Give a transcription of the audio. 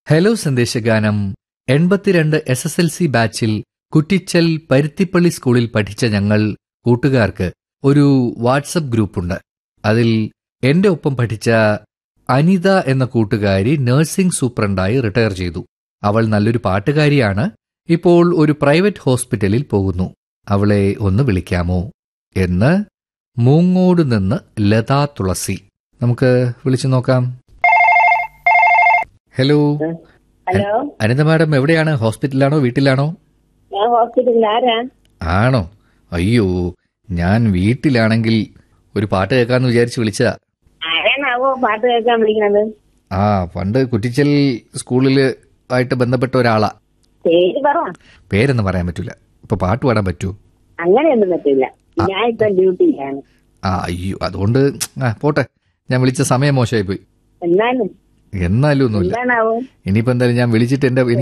hello സന്ദേശഗാനം എൺപത്തിരണ്ട് S S L C ബാച്ചിൽ കുറ്റിച്ചൽ പരുത്തിപ്പള്ളി സ്കൂളിൽ പഠിച്ച ഞങ്ങൾ കൂട്ടുകാർക്ക് ഒരു വാട്സപ്പ് ഗ്രൂപ്പുണ്ട് അതിൽ എന്റെ ഒപ്പം പഠിച്ച അനിത എന്ന കൂട്ടുകാരി നഴ്സിംഗ് സൂപ്രണ്ടായി റിട്ടയർ ചെയ്തു അവൾ നല്ലൊരു പാട്ടുകാരിയാണ് ഇപ്പോൾ ഒരു പ്രൈവറ്റ് ഹോസ്പിറ്റലിൽ പോകുന്നു അവളെ ഒന്ന് വിളിക്കാമോ എന്ന് മൂങ്ങോട് നിന്ന് ലതാ തുളസി നമുക്ക് വിളിച്ചു നോക്കാം ഹലോ ഹലോ അനിത മാഡം എവിടെയാണ് ഹോസ്പിറ്റലിലാണോ വീട്ടിലാണോ ഞാൻ ഹോസ്പിറ്റലിൽ ആരാ ആണോ അയ്യോ ഞാൻ വീട്ടിലാണെങ്കിൽ ഒരു പാട്ട് കേൾക്കാന്ന് വിചാരിച്ച് വിളിച്ചതാ ആരാണാവോ പാട്ട് കേൾക്കാൻ വിളിക്കണത് ആ പണ്ട് കുറ്റിച്ചൽ സ്കൂളിൽ ആയിട്ട് ബന്ധപ്പെട്ട ഒരാളാ പേര് പറ പേരൊന്നും പറയാൻ പറ്റൂല ഇപ്പൊ പാട്ട് പാടാൻ പറ്റൂ അങ്ങനെയൊന്നും പറ്റില്ല ഞാൻ ഇപ്പൊ ഡ്യൂട്ടിയിലാണ് ആ അയ്യോ അതുകൊണ്ട് ആ പോട്ടെ ഞാൻ വിളിച്ച സമയം മോശമായി പോയി എന്നാലും എന്നാലും ഒന്നുമില്ല എന്താണാവോ ഇനിയിപ്പോ എന്തായാലും ഞാൻ വിളിച്ചിട്ട് എന്റെ